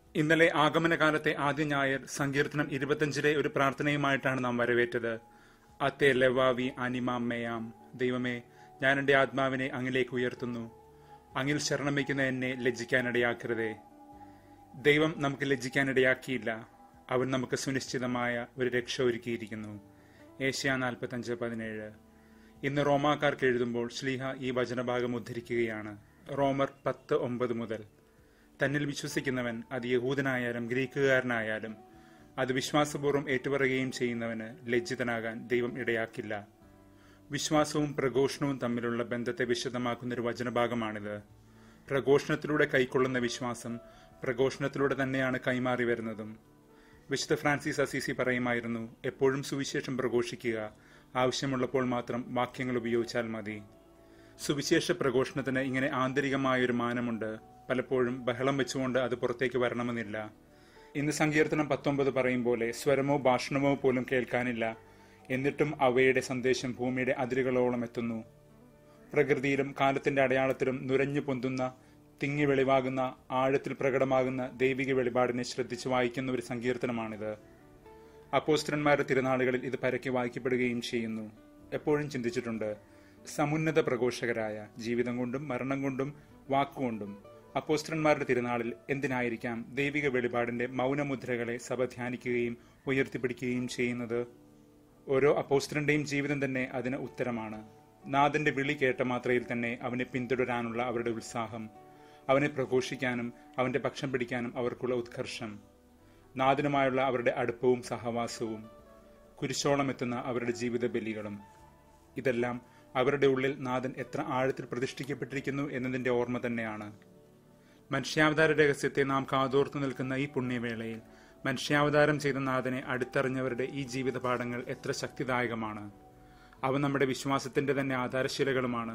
ഇന്നലെ ആഗമനകാലത്തെ ആദ്യ ഞായർ സങ്കീർത്തനം ഇരുപത്തിയഞ്ചിലെ ഒരു പ്രാർത്ഥനയുമായിട്ടാണ് നാം വരവേറ്റത് അത്തെ ലെവാവി അനിമാമ്മയാം ദൈവമേ ഞാൻ എൻ്റെ ആത്മാവിനെ അങ്ങിലേക്ക് ഉയർത്തുന്നു അങ്ങിൽ ശരണം വയ്ക്കുന്ന എന്നെ ലജ്ജിക്കാനിടയാക്കരുതേ ദൈവം നമുക്ക് ലജ്ജിക്കാനിടയാക്കിയില്ല അവൻ നമുക്ക് സുനിശ്ചിതമായ ഒരു രക്ഷ ഒരുക്കിയിരിക്കുന്നു ഏഷ്യ നാൽപ്പത്തഞ്ച് പതിനേഴ് ഇന്ന് റോമാക്കാർക്ക് എഴുതുമ്പോൾ ശ്ലീഹ ഈ വചനഭാഗം ഉദ്ധരിക്കുകയാണ് റോമർ പത്ത് ഒമ്പത് മുതൽ തന്നിൽ വിശ്വസിക്കുന്നവൻ അത് യഹൂദനായാലും ഗ്രീക്കുകാരനായാലും അത് വിശ്വാസപൂർവ്വം ഏറ്റുപറയുകയും ചെയ്യുന്നവന് ലജ്ജിതനാകാൻ ദൈവം ഇടയാക്കില്ല വിശ്വാസവും പ്രഘോഷണവും തമ്മിലുള്ള ബന്ധത്തെ വിശദമാക്കുന്ന ഒരു വചനഭാഗമാണിത് പ്രഘോഷണത്തിലൂടെ കൈക്കൊള്ളുന്ന വിശ്വാസം പ്രഘോഷണത്തിലൂടെ തന്നെയാണ് കൈമാറി വരുന്നതും വിശുദ്ധ ഫ്രാൻസിസ് അസീസി പറയുമായിരുന്നു എപ്പോഴും സുവിശേഷം പ്രഘോഷിക്കുക ആവശ്യമുള്ളപ്പോൾ മാത്രം വാക്യങ്ങൾ ഉപയോഗിച്ചാൽ മതി സുവിശേഷ പ്രഘോഷണത്തിന് ഇങ്ങനെ ആന്തരികമായൊരു മാനമുണ്ട് പലപ്പോഴും ബഹളം വെച്ചുകൊണ്ട് അത് പുറത്തേക്ക് വരണമെന്നില്ല ഇന്ന് സങ്കീർത്തനം പത്തൊമ്പത് പറയും പോലെ സ്വരമോ ഭാഷണമോ പോലും കേൾക്കാനില്ല എന്നിട്ടും അവയുടെ സന്ദേശം ഭൂമിയുടെ അതിരുകളോളം എത്തുന്നു പ്രകൃതിയിലും കാലത്തിന്റെ അടയാളത്തിലും നുരഞ്ഞു പൊന്തുന്ന തിങ്ങി വെളിവാകുന്ന ആഴത്തിൽ പ്രകടമാകുന്ന ദൈവിക വെളിപാടിനെ ശ്രദ്ധിച്ചു വായിക്കുന്ന ഒരു സങ്കീർത്തനമാണിത് അപ്പോസ്റ്റന്മാരുടെ തിരുനാളുകളിൽ ഇത് പരക്കെ വായിക്കപ്പെടുകയും ചെയ്യുന്നു എപ്പോഴും ചിന്തിച്ചിട്ടുണ്ട് സമുന്നത പ്രഘോഷകരായ ജീവിതം കൊണ്ടും മരണം കൊണ്ടും വാക്കുകൊണ്ടും അപ്പോസ്റ്റന്മാരുടെ തിരുനാളിൽ എന്തിനായിരിക്കാം ദൈവിക വെളിപാടിന്റെ മൗനമുദ്രകളെ സഭ ധ്യാനിക്കുകയും ഉയർത്തിപ്പിടിക്കുകയും ചെയ്യുന്നത് ഓരോ അപ്പോസ്റ്ററിന്റെയും ജീവിതം തന്നെ അതിന് ഉത്തരമാണ് നാഥന്റെ വിളി കേട്ട മാത്രയിൽ തന്നെ അവനെ പിന്തുടരാനുള്ള അവരുടെ ഉത്സാഹം അവനെ പ്രഘോഷിക്കാനും അവന്റെ പക്ഷം പിടിക്കാനും അവർക്കുള്ള ഉത്കർഷം നാഥനുമായുള്ള അവരുടെ അടുപ്പവും സഹവാസവും കുരിശോളം എത്തുന്ന അവരുടെ ജീവിത ബലികളും ഇതെല്ലാം അവരുടെ ഉള്ളിൽ നാഥൻ എത്ര ആഴത്തിൽ പ്രതിഷ്ഠിക്കപ്പെട്ടിരിക്കുന്നു എന്നതിന്റെ ഓർമ്മ തന്നെയാണ് മനുഷ്യാവതാര രഹസ്യത്തെ നാം കാതോർത്തു നിൽക്കുന്ന ഈ പുണ്യവേളയിൽ മനുഷ്യാവതാരം ചെയ്ത നാഥനെ അടുത്തറിഞ്ഞവരുടെ ഈ ജീവിത പാഠങ്ങൾ എത്ര ശക്തിദായകമാണ് അവ നമ്മുടെ വിശ്വാസത്തിന്റെ തന്നെ ആധാരശിലകളുമാണ്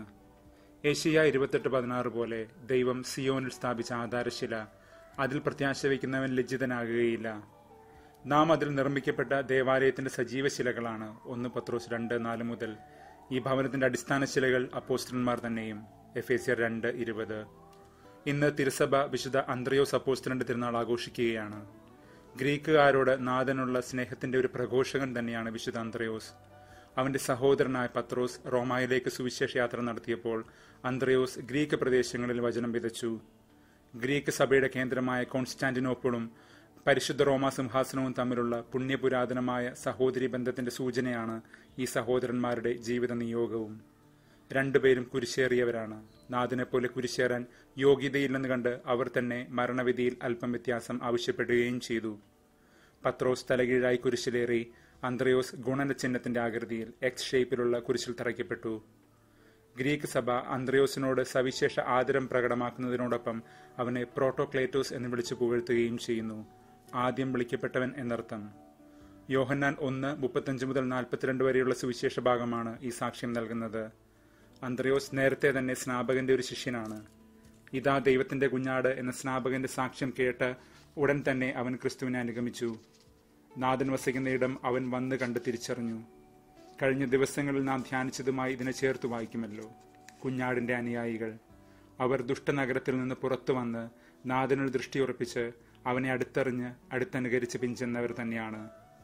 ഏഷ്യ ഇരുപത്തെട്ട് പതിനാറ് പോലെ ദൈവം സിയോനിൽ സ്ഥാപിച്ച ആധാരശില അതിൽ പ്രത്യാശ വയ്ക്കുന്നവൻ ലജ്ജിതനാകുകയില്ല നാം അതിൽ നിർമ്മിക്കപ്പെട്ട ദേവാലയത്തിന്റെ സജീവ ശിലകളാണ് ഒന്ന് പത്രോസ് രണ്ട് നാല് മുതൽ ഈ ഭവനത്തിന്റെ അടിസ്ഥാന ശിലകൾ അപ്പോസ്റ്റന്മാർ തന്നെയും എഫ് എ സിയർ രണ്ട് ഇരുപത് ഇന്ന് തിരുസഭ വിശുദ്ധ അന്ത്രയോസ് അപ്പോസ്റ്റലിന്റെ തിരുനാൾ ആഘോഷിക്കുകയാണ് ഗ്രീക്കുകാരോട് നാഥനുള്ള സ്നേഹത്തിന്റെ ഒരു പ്രഘോഷകൻ തന്നെയാണ് വിശുദ്ധ അന്ത്രയോസ് അവന്റെ സഹോദരനായ പത്രോസ് റോമായിലേക്ക് സുവിശേഷ യാത്ര നടത്തിയപ്പോൾ അന്ത്രയോസ് ഗ്രീക്ക് പ്രദേശങ്ങളിൽ വചനം വിതച്ചു ഗ്രീക്ക് സഭയുടെ കേന്ദ്രമായ കോൺസ്റ്റാന്റിനോപ്പിളും പരിശുദ്ധ റോമാ സിംഹാസനവും തമ്മിലുള്ള പുണ്യപുരാതനമായ സഹോദരി ബന്ധത്തിന്റെ സൂചനയാണ് ഈ സഹോദരന്മാരുടെ ജീവിത നിയോഗവും രണ്ടുപേരും കുരിശേറിയവരാണ് നാഥനെ പോലെ കുരിശേറാൻ യോഗ്യതയില്ലെന്ന് കണ്ട് അവർ തന്നെ മരണവിധിയിൽ അല്പം വ്യത്യാസം ആവശ്യപ്പെടുകയും ചെയ്തു പത്രോസ് തലകീഴായി കുരിശിലേറി അന്ത്രയോസ് ഗുണന ചിഹ്നത്തിന്റെ ആകൃതിയിൽ എക്സ് ഷേപ്പിലുള്ള കുരിശിൽ തറയ്ക്കപ്പെട്ടു ഗ്രീക്ക് സഭ അന്ത്രയോസിനോട് സവിശേഷ ആദരം പ്രകടമാക്കുന്നതിനോടൊപ്പം അവനെ പ്രോട്ടോക്ലേറ്റോസ് എന്ന് വിളിച്ചു പുകഴ്ത്തുകയും ചെയ്യുന്നു ആദ്യം വിളിക്കപ്പെട്ടവൻ എന്നർത്ഥം യോഹന്നാൻ ഒന്ന് മുപ്പത്തഞ്ച് മുതൽ നാൽപ്പത്തിരണ്ട് വരെയുള്ള സുവിശേഷ ഭാഗമാണ് ഈ സാക്ഷ്യം നൽകുന്നത് അന്ത്രയോസ് നേരത്തെ തന്നെ സ്നാപകന്റെ ഒരു ശിഷ്യനാണ് ഇതാ ദൈവത്തിന്റെ കുഞ്ഞാട് എന്ന സ്നാപകന്റെ സാക്ഷ്യം കേട്ട് ഉടൻ തന്നെ അവൻ ക്രിസ്തുവിനെ അനുഗമിച്ചു നാഥൻ വസിക്കുന്ന ഇടം അവൻ വന്ന് കണ്ട് തിരിച്ചറിഞ്ഞു കഴിഞ്ഞ ദിവസങ്ങളിൽ നാം ധ്യാനിച്ചതുമായി ഇതിനെ ചേർത്ത് വായിക്കുമല്ലോ കുഞ്ഞാടിന്റെ അനുയായികൾ അവർ ദുഷ്ടനഗരത്തിൽ നിന്ന് പുറത്തു വന്ന് നാഥനിൽ ദൃഷ്ടിയുറപ്പിച്ച് അവനെ അടുത്തറിഞ്ഞ് അടുത്തനുകരിച്ച് പിഞ്ചെന്നവർ തന്നെയാണ്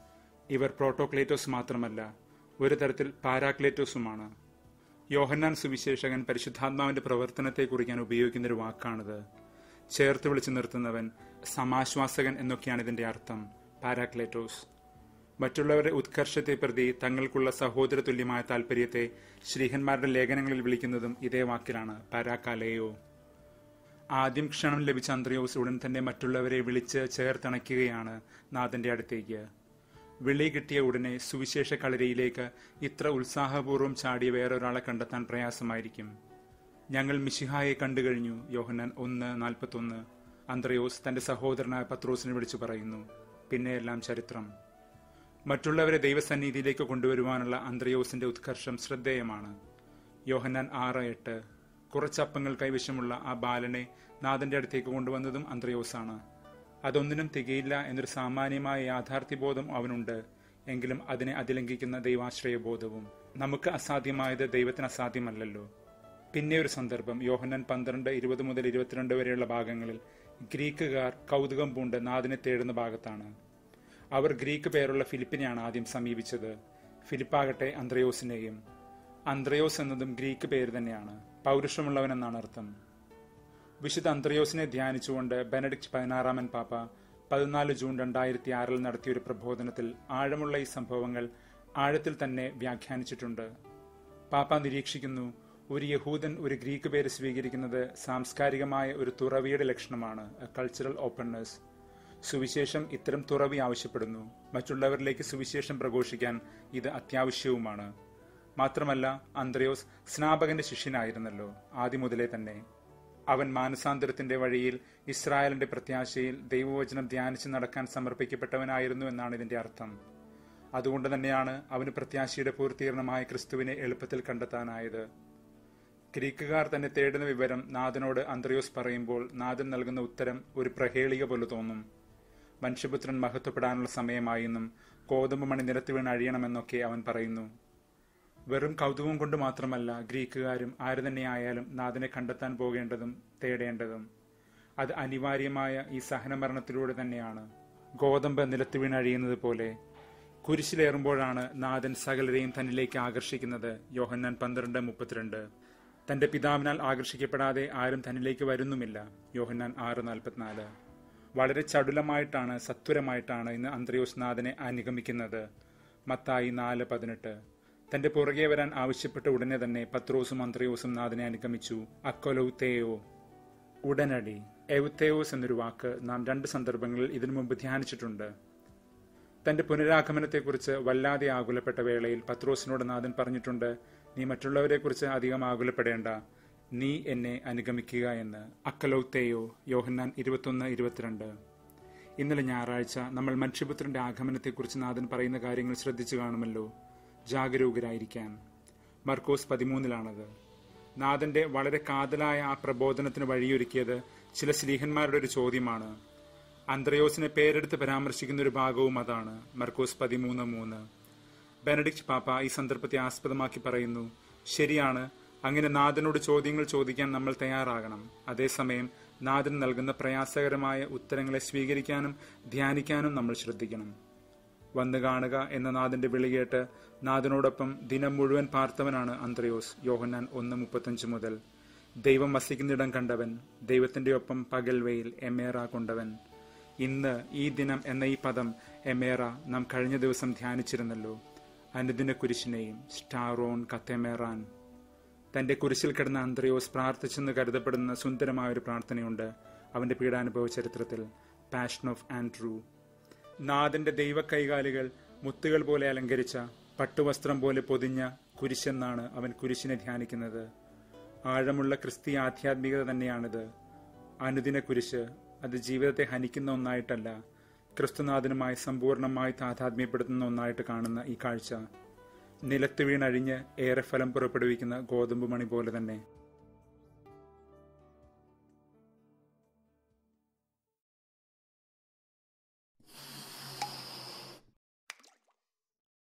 ഇവർ പ്രോട്ടോക്ലേറ്റോസ് മാത്രമല്ല ഒരു തരത്തിൽ പാരാക്ലേറ്റോസുമാണ് യോഹന്നാൻ സുവിശേഷകൻ പരിശുദ്ധാത്മാവിന്റെ പ്രവർത്തനത്തെ കുറിക്കാൻ ഉപയോഗിക്കുന്ന ഒരു വാക്കാണിത് ചേർത്ത് വിളിച്ചു നിർത്തുന്നവൻ സമാശ്വാസകൻ എന്നൊക്കെയാണ് ഇതിന്റെ അർത്ഥം പാരാക്ലേറ്റോസ് മറ്റുള്ളവരുടെ ഉത്കർഷത്തെ പ്രതി തങ്ങൾക്കുള്ള സഹോദര തുല്യമായ താല്പര്യത്തെ ശ്രീഹന്മാരുടെ ലേഖനങ്ങളിൽ വിളിക്കുന്നതും ഇതേ വാക്കിലാണ് പാരാക്കാലയോ ആദ്യം ക്ഷണം ലഭിച്ച അന്ത്രയോസ് ഉടൻ തന്നെ മറ്റുള്ളവരെ വിളിച്ച് ചേർത്തണയ്ക്കുകയാണ് നാഥന്റെ അടുത്തേക്ക് വിളി കിട്ടിയ ഉടനെ സുവിശേഷ കളരിയിലേക്ക് ഇത്ര ഉത്സാഹപൂർവ്വം ചാടിയ വേറൊരാളെ കണ്ടെത്താൻ പ്രയാസമായിരിക്കും ഞങ്ങൾ മിശിഹായെ കണ്ടു കഴിഞ്ഞു യോഹന്നാൻ ഒന്ന് നാൽപ്പത്തൊന്ന് അന്ത്രയോസ് തന്റെ സഹോദരനായ പത്രോസിനെ വിളിച്ചു പറയുന്നു പിന്നെയെല്ലാം ചരിത്രം മറ്റുള്ളവരെ ദൈവസന്നിധിയിലേക്ക് കൊണ്ടുവരുവാനുള്ള അന്ത്രയോസിന്റെ ഉത്കർഷം ശ്രദ്ധേയമാണ് യോഹന്നാൻ ആറ് എട്ട് കുറച്ചപ്പങ്ങൾ കൈവശമുള്ള ആ ബാലനെ നാഥന്റെ അടുത്തേക്ക് കൊണ്ടുവന്നതും അന്ത്രയോസാണ് അതൊന്നിനും തികയില്ല എന്നൊരു സാമാന്യമായ യാഥാർത്ഥ്യബോധം അവനുണ്ട് എങ്കിലും അതിനെ അതിലംഘിക്കുന്ന ദൈവാശ്രയബോധവും നമുക്ക് അസാധ്യമായത് ദൈവത്തിന് അസാധ്യമല്ലല്ലോ പിന്നെ ഒരു സന്ദർഭം യോഹന്നൻ പന്ത്രണ്ട് ഇരുപത് മുതൽ ഇരുപത്തിരണ്ട് വരെയുള്ള ഭാഗങ്ങളിൽ ഗ്രീക്കുകാർ കൗതുകം പൂണ്ട് നാദിനെ തേടുന്ന ഭാഗത്താണ് അവർ ഗ്രീക്ക് പേരുള്ള ഫിലിപ്പിനെയാണ് ആദ്യം സമീപിച്ചത് ഫിലിപ്പാകട്ടെ അന്ത്രയോസിനെയും അന്ത്രയോസ് എന്നതും ഗ്രീക്ക് പേര് തന്നെയാണ് പൗരുഷമുള്ളവൻ എന്നാണ് അർത്ഥം വിശുദ്ധ അന്ത്രയോസിനെ ധ്യാനിച്ചുകൊണ്ട് ബെനഡിക്ട് പതിനാറാമൻ പാപ്പ പതിനാല് ജൂൺ രണ്ടായിരത്തി ആറിൽ നടത്തിയ ഒരു പ്രബോധനത്തിൽ ആഴമുള്ള ഈ സംഭവങ്ങൾ ആഴത്തിൽ തന്നെ വ്യാഖ്യാനിച്ചിട്ടുണ്ട് പാപ്പ നിരീക്ഷിക്കുന്നു ഒരു യഹൂദൻ ഒരു ഗ്രീക്ക് പേര് സ്വീകരിക്കുന്നത് സാംസ്കാരികമായ ഒരു തുറവിയുടെ ലക്ഷണമാണ് കൾച്ചറൽ ഓപ്പൺനെസ് സുവിശേഷം ഇത്തരം തുറവി ആവശ്യപ്പെടുന്നു മറ്റുള്ളവരിലേക്ക് സുവിശേഷം പ്രഘോഷിക്കാൻ ഇത് അത്യാവശ്യവുമാണ് മാത്രമല്ല അന്ത്രയോസ് സ്നാപകന്റെ ശിഷ്യനായിരുന്നല്ലോ ആദ്യം മുതലേ തന്നെ അവൻ മാനസാന്തരത്തിന്റെ വഴിയിൽ ഇസ്രായേലിന്റെ പ്രത്യാശയിൽ ദൈവവചനം ധ്യാനിച്ച് നടക്കാൻ സമർപ്പിക്കപ്പെട്ടവനായിരുന്നു എന്നാണ് ഇതിന്റെ അർത്ഥം അതുകൊണ്ട് തന്നെയാണ് അവന് പ്രത്യാശയുടെ പൂർത്തീകരണമായ ക്രിസ്തുവിനെ എളുപ്പത്തിൽ കണ്ടെത്താനായത് ഗ്രീക്കുകാർ തന്നെ തേടുന്ന വിവരം നാഥനോട് അന്ത്രയോസ് പറയുമ്പോൾ നാഥൻ നൽകുന്ന ഉത്തരം ഒരു പ്രഹേളിക പോലെ തോന്നും മനുഷ്യപുത്രൻ മഹത്വപ്പെടാനുള്ള സമയമായെന്നും കോതമ്പ് മണി നിരത്തി വീണ് അഴിയണമെന്നൊക്കെ അവൻ പറയുന്നു വെറും കൗതുകം കൊണ്ട് മാത്രമല്ല ഗ്രീക്കുകാരും ആര് തന്നെയായാലും നാഥനെ കണ്ടെത്താൻ പോകേണ്ടതും തേടേണ്ടതും അത് അനിവാര്യമായ ഈ സഹനമരണത്തിലൂടെ തന്നെയാണ് ഗോതമ്പ് നിലത്ത് വീണഴിയുന്നത് പോലെ കുരിശിലേറുമ്പോഴാണ് നാഥൻ സകലരെയും തന്നിലേക്ക് ആകർഷിക്കുന്നത് യോഹന്നാൻ പന്ത്രണ്ട് മുപ്പത്തിരണ്ട് തന്റെ പിതാവിനാൽ ആകർഷിക്കപ്പെടാതെ ആരും തന്നിലേക്ക് വരുന്നുമില്ല യോഹന്നാൻ ആറ് നാൽപ്പത്തിനാല് വളരെ ചടുലമായിട്ടാണ് സത്വരമായിട്ടാണ് ഇന്ന് അന്ത്രയോസ് നാഥനെ അനുഗമിക്കുന്നത് മത്തായി നാല് പതിനെട്ട് തന്റെ പുറകെ വരാൻ ആവശ്യപ്പെട്ട ഉടനെ തന്നെ പത്രോസും അന്ത്രയോസും നാഥനെ അനുഗമിച്ചു അക്കൊലൗത്തേയോ ഉടനടി എവുത്തേയോസ് എന്നൊരു വാക്ക് നാം രണ്ട് സന്ദർഭങ്ങളിൽ ഇതിനു മുമ്പ് ധ്യാനിച്ചിട്ടുണ്ട് തന്റെ പുനരാഗമനത്തെക്കുറിച്ച് വല്ലാതെ ആകുലപ്പെട്ട വേളയിൽ പത്രോസിനോട് നാഥൻ പറഞ്ഞിട്ടുണ്ട് നീ മറ്റുള്ളവരെക്കുറിച്ച് അധികം ആകുലപ്പെടേണ്ട നീ എന്നെ അനുഗമിക്കുക എന്ന് അക്കലൗത്തേയോ യോഹന്നാൻ ഇരുപത്തൊന്ന് ഇരുപത്തിരണ്ട് ഇന്നലെ ഞായറാഴ്ച നമ്മൾ മനുഷ്യപുത്രന്റെ ആഗമനത്തെക്കുറിച്ച് നാഥൻ പറയുന്ന കാര്യങ്ങൾ ശ്രദ്ധിച്ചു കാണുമല്ലോ ജാഗരൂകരായിരിക്കാൻ മർക്കോസ് പതിമൂന്നിലാണത് നാഥന്റെ വളരെ കാതലായ ആ പ്രബോധനത്തിന് വഴിയൊരുക്കിയത് ചില സ്ലീഹന്മാരുടെ ഒരു ചോദ്യമാണ് അന്ത്രയോസിനെ പേരെടുത്ത് പരാമർശിക്കുന്ന ഒരു ഭാഗവും അതാണ് മർക്കോസ് പതിമൂന്ന് മൂന്ന് ബെനഡിക്ട് പാപ്പ ഈ സന്ദർഭത്തെ ആസ്പദമാക്കി പറയുന്നു ശരിയാണ് അങ്ങനെ നാഥനോട് ചോദ്യങ്ങൾ ചോദിക്കാൻ നമ്മൾ തയ്യാറാകണം അതേസമയം നാഥൻ നൽകുന്ന പ്രയാസകരമായ ഉത്തരങ്ങളെ സ്വീകരിക്കാനും ധ്യാനിക്കാനും നമ്മൾ ശ്രദ്ധിക്കണം വന്നു കാണുക എന്ന നാഥന്റെ വിളി കേട്ട് നാഥനോടൊപ്പം ദിനം മുഴുവൻ പാർത്തവനാണ് അന്ത്രയോസ് യോഹന്നാൻ ഒന്ന് മുപ്പത്തഞ്ച് മുതൽ ദൈവം വസിക്കുന്നിടം കണ്ടവൻ ദൈവത്തിന്റെ ഒപ്പം പകൽ വെയിൽ എമേറ കൊണ്ടവൻ ഇന്ന് ഈ ദിനം എന്ന ഈ പദം എമേറ നാം കഴിഞ്ഞ ദിവസം ധ്യാനിച്ചിരുന്നല്ലോ അനുദിന കുരിശിനെയും സ്റ്റാറോൺ കത്തേമേറാൻ തന്റെ കുരിശിൽ കിടന്ന അന്ത്രയോസ് പ്രാർത്ഥിച്ചെന്ന് കരുതപ്പെടുന്ന സുന്ദരമായ ഒരു പ്രാർത്ഥനയുണ്ട് അവന്റെ പീഡാനുഭവ ചരിത്രത്തിൽ പാഷൻ ഓഫ് ആൻഡ്രൂ നാഥന്റെ ദൈവ കൈകാലുകൾ മുത്തുകൾ പോലെ അലങ്കരിച്ച പട്ടുവസ്ത്രം പോലെ പൊതിഞ്ഞ കുരിശെന്നാണ് അവൻ കുരിശിനെ ധ്യാനിക്കുന്നത് ആഴമുള്ള ക്രിസ്തീയ ആധ്യാത്മികത തന്നെയാണിത് അനുദിന കുരിശ് അത് ജീവിതത്തെ ഹനിക്കുന്ന ഒന്നായിട്ടല്ല ക്രിസ്തുനാഥനുമായി സമ്പൂർണമായി താതാത്മ്യപ്പെടുത്തുന്ന ഒന്നായിട്ട് കാണുന്ന ഈ കാഴ്ച നിലത്ത് വീണഴിഞ്ഞ് ഏറെ ഫലം പുറപ്പെടുവിക്കുന്ന ഗോതമ്പ് മണി പോലെ തന്നെ